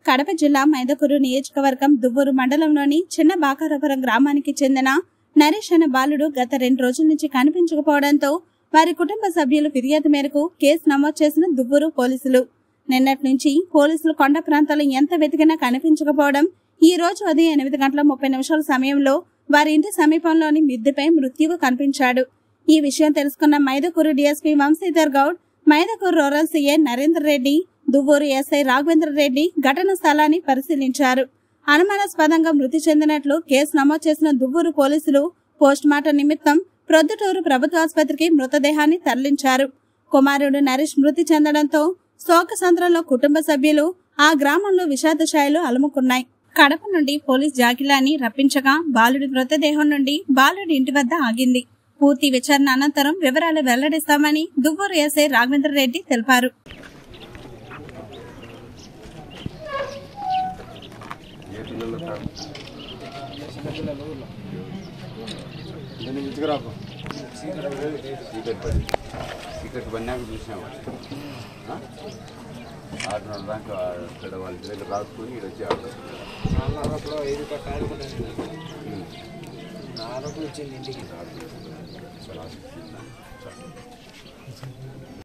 కడప జిల్లా మైదకూరు నియోజకవర్గం దువ్వూరు మండలంలోని చిన్న బాకారపురం గ్రామానికి చెందిన నరేష్ అనే బాలుడు గత రెండు రోజుల నుంచి కనిపించకపోవడంతో వారి కుటుంబ సభ్యులు ఫిర్యాదు మేరకు కేసు నమోదు చేసిన దువ్వూరు పోలీసులు నిన్నటి నుంచి పోలీసులు కొండ ప్రాంతాల్లో ఎంత వెతికినా కనిపించకపోవడం ఈ రోజు ఉదయం ఎనిమిది గంటల ముప్పై నిమిషాల సమయంలో వారి ఇంటి సమీపంలోని మిద్దెపై మృత్యువు కనిపించాడు ఈ విషయం తెలుసుకున్న Mydukur DSP Vamshidhar Goud Mydukur rural CA Narender Reddy Duvvur SI Raghavendra Reddy ఘటన స్థలాన్ని పరిశీలించారు అనుమానాస్పదంగా మృతి చెందినట్లు కేసు నమోదు చేసిన దువ్వూరు పోలీసులు పోస్ట్ మార్టం నిమిత్తం ప్రొద్దుటూరు ప్రభుత్వ ఆసుపత్రికి మృతదేహాన్ని తరలించారు కుమారుడు నరేష్ మృతి చెందడంతో శోకసంద్రంలో కుటుంబ సభ్యులు ఆ గ్రామంలో విషాద ఛాయలు అలుముకున్నాయి కడప నుండి పోలీస్ జాగిలాని రప్పించగా బాలుడి మృతదేహం నుండి బాలుడి ఇంటి వద్ద ఆగింది పూర్తి విచారణ అనంతరం వివరాలు వెల్లడిస్తామని దువ్వూరు ఎస్ఐ రాఘవేంద్ర రెడ్డి తెలిపారు ఏ పిల్లలు కాదు దీన్ని విసుకురాకు చీకటి పడి చీకటి పడినాక చూసినాము ఆ? ఆరున్నర దాకా ఇక్కడ వాళ్ళ ఇంటి దగ్గర రాసుకొని ఇక్కడ వచ్చి ఆడ నాలుగున్నరప్పుడు ఐదు కట్ట ఆడుకుంటాను నాలుగు వచ్చింది ఇంటికి సరే